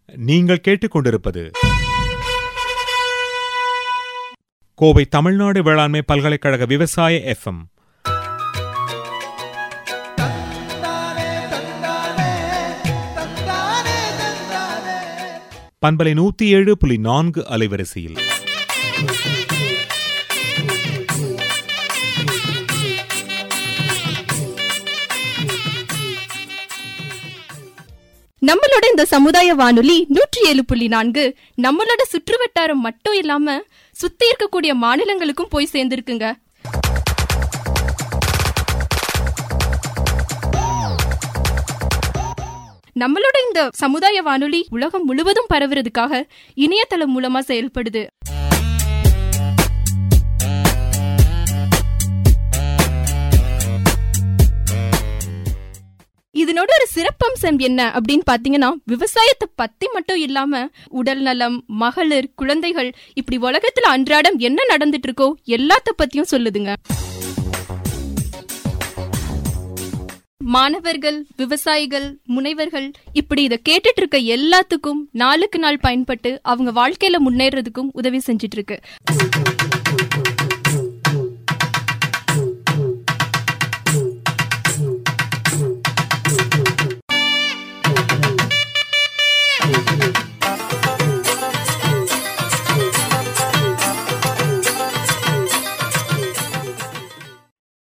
நீங்கள் கேட்டுக்கொண்டிருப்பது கோவை தமிழ்நாடு வேளாண்மை பல்கலைக்கழக விவசாய எஃப்எம் பண்பலை நூத்தி ஏழு புள்ளி நான்கு அலைவரிசையில் நம்மளோட இந்த சமுதாய வானொலி நூற்றி ஏழு புள்ளி நான்கு நம்மளோட சுற்றுவட்டாரம் மட்டும் இல்லாம சுத்தி இருக்கக்கூடிய மாநிலங்களுக்கும் போய் சேர்ந்திருக்குங்க நம்மளோட இந்த சமுதாய வானொலி உலகம் முழுவதும் பரவுறதுக்காக இணையதளம் மூலமா செயல்படுது இதனோட ஒரு சிறப்பம்சம் என்ன அப்படின்னு பாத்தீங்கன்னா விவசாயத்தை பத்தி மட்டும் இல்லாம உடல் நலம் மகளிர் குழந்தைகள் இப்படி உலகத்துல அன்றாடம் என்ன நடந்துட்டு இருக்கோ எல்லாத்த பத்தியும் சொல்லுதுங்க மாணவர்கள் விவசாயிகள் முனைவர்கள் இப்படி இதை கேட்டுட்டு இருக்க எல்லாத்துக்கும் நாளுக்கு நாள் பயன்பட்டு அவங்க வாழ்க்கையில முன்னேறதுக்கும் உதவி செஞ்சுட்டு இருக்கு